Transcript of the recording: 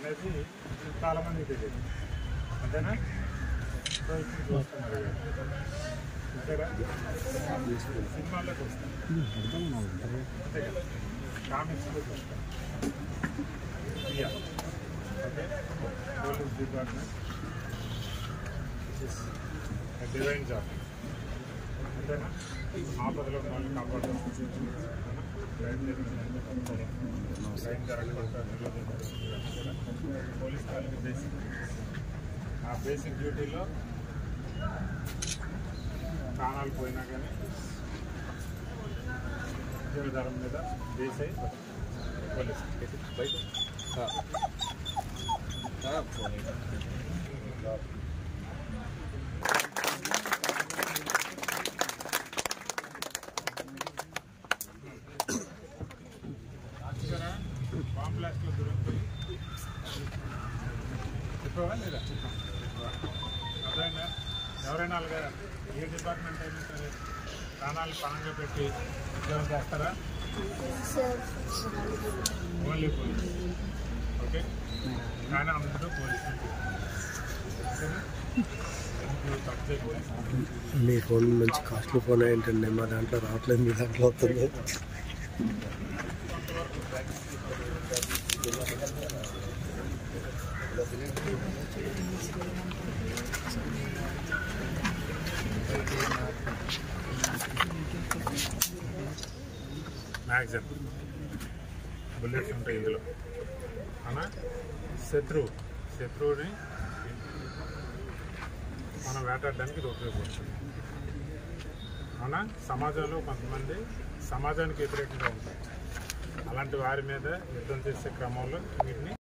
అనేది చాలా మందికి తెలియదు అంతేనా సో ఇప్పుడు చూస్తున్నారు ఇక. అంతేగా సినిమాల్లోకి వస్తాం అంతే కదా కామిక్స్లో చూస్తాం ఇక okay police department design job అంతేనా ఆపదలో ఉన్న వాళ్ళని కాపాడడం క్రైమ్ జరిగిందంటే పట్టుకోవడం క్రైమ్ జరగకుండా నిరోధించడం ఇవన్నీ కూడా పోలీస్ వాళ్ళకి బేసిక్ ఆ బేసిక్ డ్యూటీలో ప్రాణాలు పోయినా కానీ జీవధారం మీద బేస్ అయి పోలీస్ బయట బాంబ్ బ్లాస్ట్లో దొరుకుతుంది చెప్పవా లేదా అర్థమైందా ఎవరైనా అలాగా ఏ డిపార్ట్మెంట్ అయినా సరే ప్రాణాలు పణంగా పెట్టి ఉద్యోగం చేస్తారా ఓన్లీ పోలీస్ ఓకే కానీ అందరూ పోలీసులు ఓకేనా? ఇప్పుడు తప్పు చేయకూడదు. మీ ఫోన్ మంచి కాస్ట్లీ ఫోన్ ఏంటండి మా దాంట్లో రావట్లేదు మీ దాంట్లో వస్తుంది మ్యాగజైన్ బుల్లెట్స్ ఉంటాయి ఇందులో అనా శత్రువు శత్రువుని మనం వేటాడడానికి ఇది ఉపయోగపడుతుంది అవునా సమాజంలో కొంతమంది సమాజానికి వ్యతిరేకంగా ఉంటారు అలాంటి వారి మీద యుద్ధం చేసే క్రమంలో వీటిని